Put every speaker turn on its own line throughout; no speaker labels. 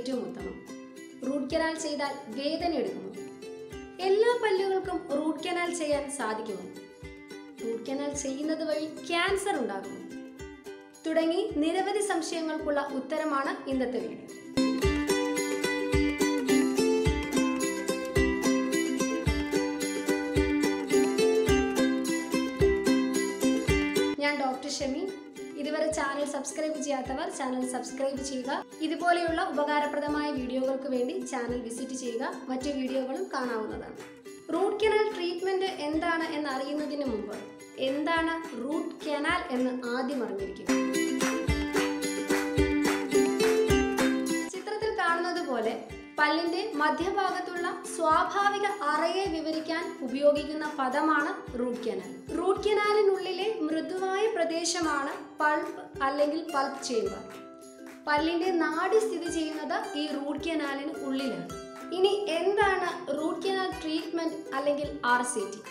ഏറ്റവും ഉത്തമം root canal ചെയ്താൽ വേദന എടുക്കുമോ എല്ലാ പല്ലുകൾക്കും റൂട്ട് കനാൽ ചെയ്യാൻ സാധിക്കുമോ റൂട്ട് കനാൽ ചെയ്യുന്നത് വഴി ക്യാൻസർ ഉണ്ടാകുമോ തുടങ്ങി നിരവധി സംശയങ്ങൾക്കുള്ള ഉത്തരമാണ് ഇന്നത്തെ വീഡിയോ ഞാൻ ഡോക്ടർ ഷമി ഇതുവരെ ചാനൽ സബ്സ്ക്രൈബ് ചെയ്യാത്തവർ ചാനൽ സബ്സ്ക്രൈബ് ചെയ്യുക ഇതുപോലെയുള്ള ഉപകാരപ്രദമായ വീഡിയോകൾക്ക് വേണ്ടി ചാനൽ വിസിറ്റ് ചെയ്യുക മറ്റു വീഡിയോകളും കാണാവുന്നതാണ് റൂട്ട് കനാൽ ട്രീറ്റ്മെന്റ് എന്താണ് എന്ന് അറിയുന്നതിന് മുമ്പ് എന്താണ് റൂട്ട് കനാൽ എന്ന് ആദ്യം അറിഞ്ഞിരിക്കും ചിത്രത്തിൽ കാണുന്നത് പോലെ പല്ലിന്റെ മധ്യഭാഗത്തുള്ള സ്വാഭാവിക അറയെ വിവരിക്കാൻ ഉപയോഗിക്കുന്ന പദമാണ് റൂട്ട് കനാൽ റൂട്ട് കനാലിനുള്ളിലെ മൃദുവായ പ്രദേശമാണ് പൾപ്പ് അല്ലെങ്കിൽ പൾപ്പ് ചേമ്പർ പല്ലിന്റെ നാടി സ്ഥിതി ചെയ്യുന്നത് ഈ റൂട്ട് കനാലിന് ഉള്ളിലാണ് ഇനി എന്താണ് റൂട്ട് കനാൽ ട്രീറ്റ്മെന്റ് അല്ലെങ്കിൽ ആർ സി ടി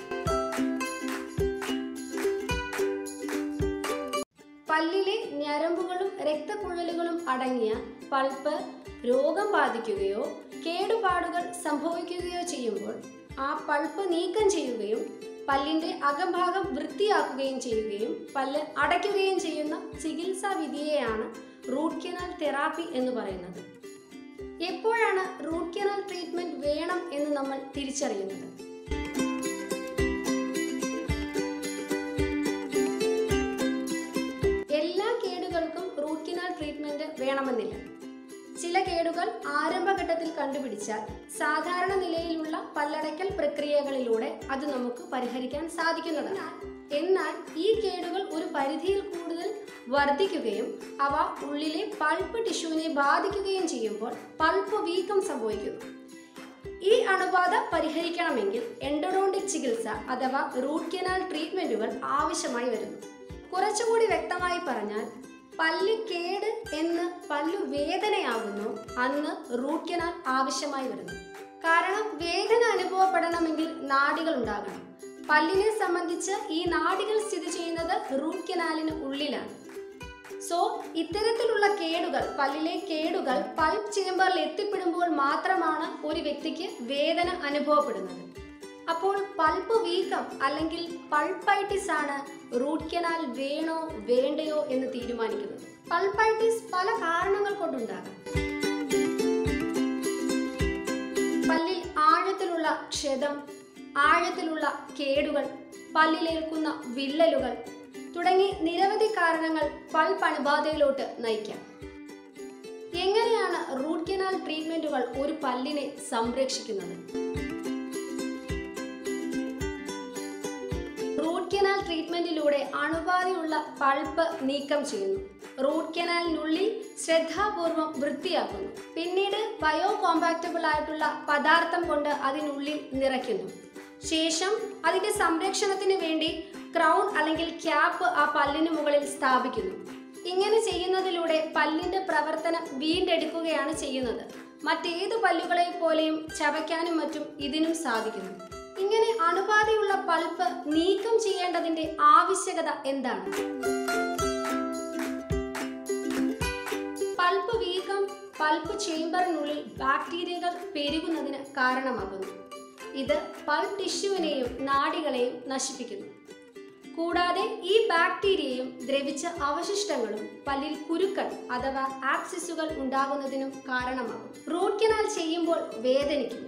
പല്ലിലെ ഞരമ്പുകളും രക്തക്കുഴലുകളും അടങ്ങിയ പൾപ്പ് രോഗം ബാധിക്കുകയോ കേടുപാടുകൾ സംഭവിക്കുകയോ ചെയ്യുമ്പോൾ ആ പൾപ്പ് നീക്കം ചെയ്യുകയും പല്ലിന്റെ അകംഭാഗം വൃത്തിയാക്കുകയും ചെയ്യുകയും പല്ല് അടയ്ക്കുകയും ചെയ്യുന്ന ചികിത്സാ വിധിയെയാണ് റൂട്ട് കനാൽ തെറാപ്പി എന്ന് പറയുന്നത് എപ്പോഴാണ് റൂട്ട് കനാൽ ട്രീറ്റ്മെന്റ് വേണം എന്ന് നമ്മൾ തിരിച്ചറിയുന്നത് എല്ലാ കേടുകൾക്കും റൂട്ട് കനാൽ ട്രീറ്റ്മെന്റ് വേണമെന്നില്ല ചില കേടുകൾ ആരംഭഘട്ടത്തിൽ കണ്ടുപിടിച്ചാൽ സാധാരണ നിലയിലുള്ള പല്ലടയ്ക്കൽ പ്രക്രിയകളിലൂടെ അത് നമുക്ക് പരിഹരിക്കാൻ സാധിക്കുന്നതാണ് എന്നാൽ ഈ കേടുകൾ ഒരു പരിധിയിൽ കൂടുതൽ വർദ്ധിക്കുകയും അവ ഉള്ളിലെ പൾപ്പ് ടിഷ്യൂവിനെ ബാധിക്കുകയും ചെയ്യുമ്പോൾ പൾപ്പ് വീക്കം സംഭവിക്കുന്നു ഈ അണുബാധ പരിഹരിക്കണമെങ്കിൽ എൻഡോഡോണ്ടിക് ചികിത്സ അഥവാ റൂട്ട് കനാൽ ട്രീറ്റ്മെന്റുകൾ ആവശ്യമായി വരുന്നു കുറച്ചുകൂടി വ്യക്തമായി പറഞ്ഞാൽ പല്ല് കേട് എന്ന് പല്ലു വേദനയാകുന്നു അന്ന് റൂട്ട് കനാൽ ആവശ്യമായി വരുന്നു കാരണം വേദന അനുഭവപ്പെടണമെങ്കിൽ നാഡികൾ ഉണ്ടാകണം പല്ലിനെ സംബന്ധിച്ച് ഈ നാഡികൾ സ്ഥിതി ചെയ്യുന്നത് റൂട്ട് കനാലിന് ഉള്ളിലാണ് സോ ഇത്തരത്തിലുള്ള കേടുകൾ പല്ലിലെ കേടുകൾ പൾപ്പ് ചേമ്പറിൽ എത്തിപ്പെടുമ്പോൾ മാത്രമാണ് ഒരു വ്യക്തിക്ക് വേദന അനുഭവപ്പെടുന്നത് അപ്പോൾ പൾപ്പ് വീക്കം അല്ലെങ്കിൽ പൾപ്പൈറ്റിസ് ആണ് റൂട്ട് കനാൽ വേണോ വേണ്ടയോ എന്ന് തീരുമാനിക്കുന്നത് പൾപ്പൈറ്റിസ് പല കാരണങ്ങൾ കൊണ്ടുണ്ടാകാം പല്ലിൽ ആഴത്തിലുള്ള ക്ഷതം ആഴത്തിലുള്ള കേടുകൾ പല്ലിലേൽക്കുന്ന വിള്ളലുകൾ തുടങ്ങി നിരവധി കാരണങ്ങൾ പൾപ്പ് അണുബാധയിലോട്ട് നയിക്കാം എങ്ങനെയാണ് റൂട്ട് കനാൽ ട്രീറ്റ്മെന്റുകൾ ഒരു പല്ലിനെ സംരക്ഷിക്കുന്നത് റൂട്ട് കനാൽ ട്രീറ്റ്മെന്റിലൂടെ അണുബാധയുള്ള പൾപ്പ് നീക്കം ചെയ്യുന്നു റൂട്ട് കനാലിനുള്ളിൽ ശ്രദ്ധാപൂർവം വൃത്തിയാക്കുന്നു പിന്നീട് ബയോ കോമ്പാക്റ്റബിൾ ആയിട്ടുള്ള പദാർത്ഥം കൊണ്ട് അതിനുള്ളിൽ നിറയ്ക്കുന്നു ശേഷം അതിന്റെ സംരക്ഷണത്തിന് വേണ്ടി ക്രൗൺ അല്ലെങ്കിൽ ക്യാപ്പ് ആ പല്ലിന് മുകളിൽ സ്ഥാപിക്കുന്നു ഇങ്ങനെ ചെയ്യുന്നതിലൂടെ പല്ലിന്റെ പ്രവർത്തനം വീണ്ടെടുക്കുകയാണ് ചെയ്യുന്നത് മറ്റേതു പല്ലുകളെ പോലെയും ചവയ്ക്കാനും മറ്റും ഇതിനും സാധിക്കുന്നു ഇങ്ങനെ അണുബാധയുള്ള പൾപ്പ് നീക്കം ചെയ്യേണ്ടതിന്റെ ആവശ്യകത എന്താണ് പൾപ്പ് വീക്കം പൾപ്പ് ചേംബറിനുള്ളിൽ ബാക്ടീരിയകൾ പെരുകുന്നതിന് കാരണമാകുന്നു ഇത് പൾപ്പ് ടിഷ്യൂവിനെയും നാഡികളെയും നശിപ്പിക്കുന്നു കൂടാതെ ഈ ബാക്ടീരിയയും ദ്രവിച്ച അവശിഷ്ടങ്ങളും പല്ലിൽ കുരുക്കൾ അഥവാ ആക്സിസുകൾ ഉണ്ടാകുന്നതിനും കാരണമാകും റൂട്ട് കനാൽ ചെയ്യുമ്പോൾ വേദനിക്കുന്നു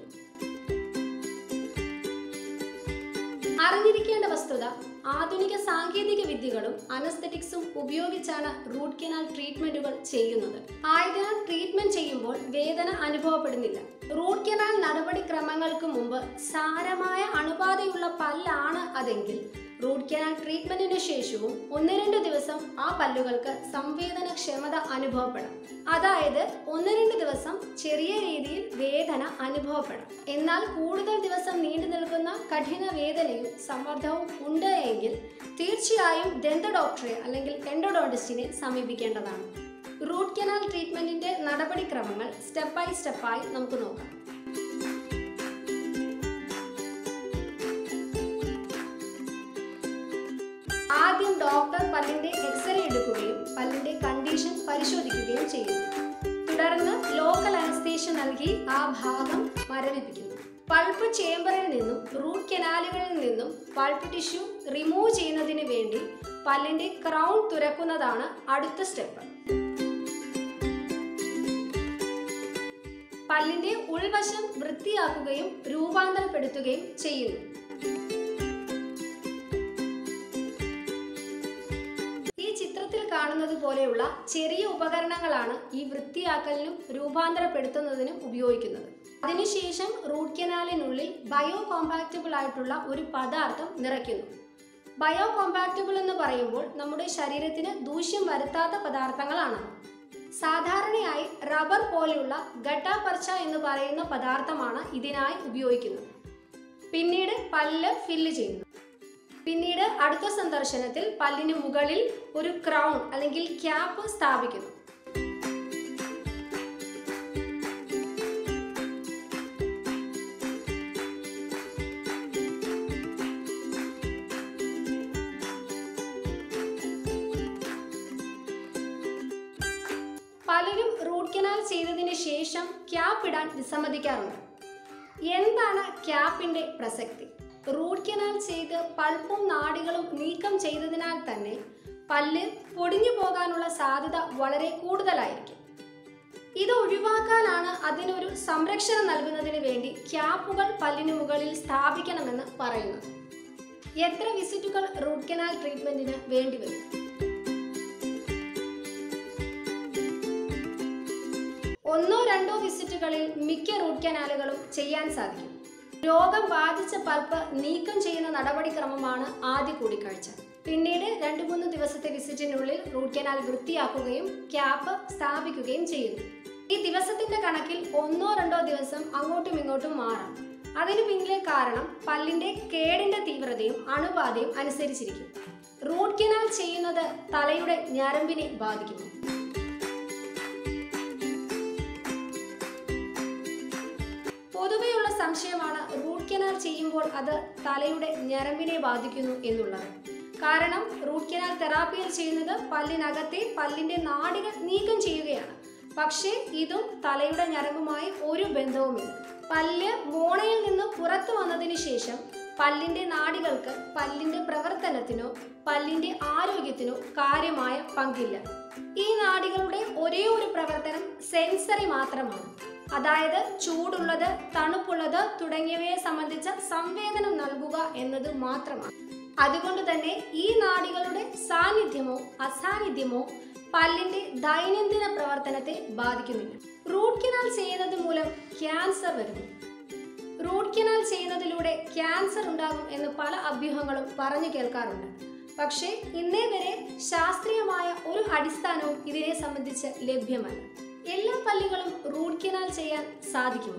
അറിഞ്ഞിരിക്കേണ്ട വസ്തുത ആധുനിക സാങ്കേതിക വിദ്യകളും അനസ്തെറ്റിക്സും ഉപയോഗിച്ചാണ് റൂട്ട് കനാൽ ട്രീറ്റ്മെന്റുകൾ ചെയ്യുന്നത് ആയതിനാൽ ട്രീറ്റ്മെന്റ് ചെയ്യുമ്പോൾ വേദന അനുഭവപ്പെടുന്നില്ല റൂട്ട് കനാൽ നടപടിക്രമങ്ങൾക്ക് മുമ്പ് സാരമായ അണുബാധയുള്ള പല്ലാണ് അതെങ്കിൽ റൂട്ട് കനാൽ ട്രീറ്റ്മെന്റിന് ശേഷവും ഒന്ന് രണ്ട് ദിവസം ആ പല്ലുകൾക്ക് സംവേദനക്ഷമത അനുഭവപ്പെടാം അതായത് ഒന്ന് രണ്ട് ദിവസം ചെറിയ രീതിയിൽ വേദന അനുഭവപ്പെടാം എന്നാൽ കൂടുതൽ ദിവസം നീണ്ടു നിൽക്കുന്ന കഠിന വേദനയും സമ്മർദ്ദവും ഉണ്ട് എങ്കിൽ തീർച്ചയായും ദന്ത ഡോക്ടറെ അല്ലെങ്കിൽ എൻഡോഡോണ്ടിസ്റ്റിനെ സമീപിക്കേണ്ടതാണ് റൂട്ട് കനാൽ ട്രീറ്റ്മെന്റിന്റെ നടപടിക്രമങ്ങൾ സ്റ്റെപ്പ് ബൈ സ്റ്റെപ്പായി നമുക്ക് നോക്കാം ആദ്യം ഡോക്ടർ പല്ലിന്റെ എക്സ്റേ എടുക്കുകയും പല്ലിന്റെ കണ്ടീഷൻ പരിശോധിക്കുകയും ചെയ്യുന്നു തുടർന്ന് ലോക്കൽ അനസ്തേഷ്യ നൽകി ആ ഭാഗം മരവിപ്പിക്കുന്നു പൾപ്പ് ചേമ്പറിൽ നിന്നും റൂട്ട് കനാലുകളിൽ നിന്നും പൾപ്പ് ടിഷ്യൂ റിമൂവ് ചെയ്യുന്നതിന് വേണ്ടി പല്ലിന്റെ ക്രൗൺ തുരക്കുന്നതാണ് അടുത്ത സ്റ്റെപ്പ് പല്ലിന്റെ ഉൾവശം വൃത്തിയാക്കുകയും രൂപാന്തരപ്പെടുത്തുകയും ചെയ്യുന്നു ഈ ചിത്രത്തിൽ കാണുന്നത് പോലെയുള്ള ചെറിയ ഉപകരണങ്ങളാണ് ഈ വൃത്തിയാക്കലിനും രൂപാന്തരപ്പെടുത്തുന്നതിനും ഉപയോഗിക്കുന്നത് അതിനുശേഷം റൂട്ട് കനാലിനുള്ളിൽ ബയോ കോമ്പാക്റ്റബിൾ ആയിട്ടുള്ള ഒരു പദാർത്ഥം നിറയ്ക്കുന്നു ബയോ കോമ്പാക്റ്റബിൾ എന്ന് പറയുമ്പോൾ നമ്മുടെ ശരീരത്തിന് ദൂഷ്യം വരുത്താത്ത പദാർത്ഥങ്ങളാണ് സാധാരണയായി റബ്ബർ പോലെയുള്ള ഗട്ടാപർച്ച എന്ന് പറയുന്ന പദാർത്ഥമാണ് ഇതിനായി ഉപയോഗിക്കുന്നത് പിന്നീട് പല്ല് ഫില്ല് ചെയ്യുന്നു പിന്നീട് അടുത്ത സന്ദർശനത്തിൽ പല്ലിന് മുകളിൽ ഒരു ക്രൗൺ അല്ലെങ്കിൽ ക്യാപ്പ് സ്ഥാപിക്കുന്നു പലരും റൂട്ട് കനാൽ ചെയ്തതിന് ശേഷം ക്യാപ്പ് ഇടാൻ വിസമ്മതിക്കാറുണ്ട് എന്താണ് ക്യാപ്പിന്റെ പ്രസക്തി റൂട്ട് കനാൽ ചെയ്ത് പൾപ്പും നാടികളും നീക്കം ചെയ്തതിനാൽ തന്നെ പല്ല് പൊടിഞ്ഞു പോകാനുള്ള സാധ്യത വളരെ കൂടുതലായിരിക്കും ഇത് ഒഴിവാക്കാനാണ് അതിനൊരു സംരക്ഷണം നൽകുന്നതിന് വേണ്ടി ക്യാപ്പുകൾ പല്ലിന് മുകളിൽ സ്ഥാപിക്കണമെന്ന് പറയുന്നത് എത്ര വിസിറ്റുകൾ റൂട്ട് കനാൽ ട്രീറ്റ്മെന്റിന് വേണ്ടിവരും ഒന്നോ രണ്ടോ വിസിറ്റുകളിൽ മിക്ക റൂട്ട് കനാലുകളും ചെയ്യാൻ സാധിക്കും രോഗം ബാധിച്ച പൽപ്പ് നീക്കം ചെയ്യുന്ന നടപടിക്രമമാണ് ആദ്യ കൂടിക്കാഴ്ച പിന്നീട് രണ്ട് മൂന്ന് ദിവസത്തെ വിസിറ്റിനുള്ളിൽ റൂട്ട് കനാൽ വൃത്തിയാക്കുകയും ക്യാപ്പ് സ്ഥാപിക്കുകയും ചെയ്യുന്നു ഈ ദിവസത്തിന്റെ കണക്കിൽ ഒന്നോ രണ്ടോ ദിവസം അങ്ങോട്ടും ഇങ്ങോട്ടും മാറാം അതിനു പിന്നിലെ കാരണം പല്ലിന്റെ കേടിന്റെ തീവ്രതയും അണുബാധയും അനുസരിച്ചിരിക്കും റൂട്ട് കനാൽ ചെയ്യുന്നത് തലയുടെ ഞരമ്പിനെ ബാധിക്കുന്നു പൊതുവെയുള്ള സംശയമാണ് റൂട്ട് കനാൽ ചെയ്യുമ്പോൾ അത് തലയുടെ ഞരമ്പിനെ ബാധിക്കുന്നു എന്നുള്ളത് കാരണം റൂട്ട് കനാൽ തെറാപ്പിയിൽ ചെയ്യുന്നത് പല്ലിനകത്തെ പല്ലിന്റെ നാടികൾ നീക്കം ചെയ്യുകയാണ് പക്ഷേ ഇതും തലയുടെ ഞരമ്പുമായി ഒരു ബന്ധവുമില്ല പല്ല് മോണയിൽ നിന്ന് പുറത്തു വന്നതിന് ശേഷം പല്ലിന്റെ നാടികൾക്ക് പല്ലിന്റെ പ്രവർത്തനത്തിനോ പല്ലിന്റെ ആരോഗ്യത്തിനോ കാര്യമായ പങ്കില്ല ഈ നാടികളുടെ ഒരേ ഒരു പ്രവർത്തനം സെൻസറി മാത്രമാണ് അതായത് ചൂടുള്ളത് തണുപ്പുള്ളത് തുടങ്ങിയവയെ സംബന്ധിച്ച സംവേദനം നൽകുക എന്നത് മാത്രമാണ് അതുകൊണ്ട് തന്നെ ഈ നാടികളുടെ സാന്നിധ്യമോ അസാന്നിധ്യമോ പല്ലിന്റെ ദൈനംദിന പ്രവർത്തനത്തെ ബാധിക്കുന്നില്ല റൂട്ട് കനാൽ ചെയ്യുന്നത് മൂലം ക്യാൻസർ വരുന്നു റൂട്ട് കനാൽ ചെയ്യുന്നതിലൂടെ ക്യാൻസർ ഉണ്ടാകും എന്ന് പല അഭ്യൂഹങ്ങളും പറഞ്ഞു കേൾക്കാറുണ്ട് പക്ഷേ ഇന്നേ വരെ ശാസ്ത്രീയമായ ഒരു അടിസ്ഥാനവും ഇതിനെ സംബന്ധിച്ച് ലഭ്യമല്ല എല്ലാ പല്ലുകളും റൂട്ട് കനാൽ ചെയ്യാൻ സാധിക്കുമോ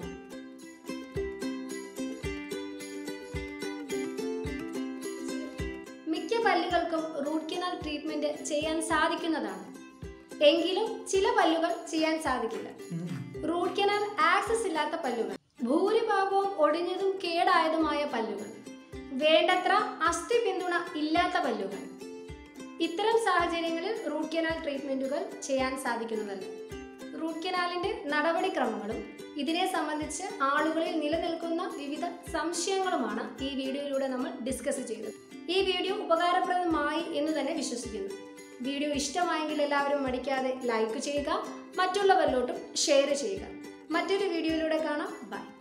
മിക്ക പല്ലുകൾക്കും റൂട്ട് കനാൽ ട്രീറ്റ്മെന്റ് ചെയ്യാൻ സാധിക്കുന്നതാണ് എങ്കിലും ചില പല്ലുകൾ ചെയ്യാൻ സാധിക്കില്ല റൂട്ട് കനാൽ ആക്സസ് ഇല്ലാത്ത പല്ലുകൾ ഭൂരിഭാഗവും ഒടിഞ്ഞതും കേടായതുമായ പല്ലുകൾ വേണ്ടത്ര അസ്ഥി പിന്തുണ ഇല്ലാത്ത പല്ലുകൾ ഇത്തരം സാഹചര്യങ്ങളിൽ റൂട്ട് കനാൽ ട്രീറ്റ്മെന്റുകൾ ചെയ്യാൻ സാധിക്കുന്നതല്ല റൂട്ട് കനാലിന്റെ നടപടിക്രമങ്ങളും ഇതിനെ സംബന്ധിച്ച് ആളുകളിൽ നിലനിൽക്കുന്ന വിവിധ സംശയങ്ങളുമാണ് ഈ വീഡിയോയിലൂടെ നമ്മൾ ഡിസ്കസ് ചെയ്തത് ഈ വീഡിയോ ഉപകാരപ്രദമായി എന്ന് തന്നെ വിശ്വസിക്കുന്നു വീഡിയോ ഇഷ്ടമായെങ്കിൽ എല്ലാവരും മടിക്കാതെ ലൈക്ക് ചെയ്യുക മറ്റുള്ളവരിലോട്ടും ഷെയർ ചെയ്യുക മറ്റൊരു വീഡിയോയിലൂടെ കാണാം ബൈ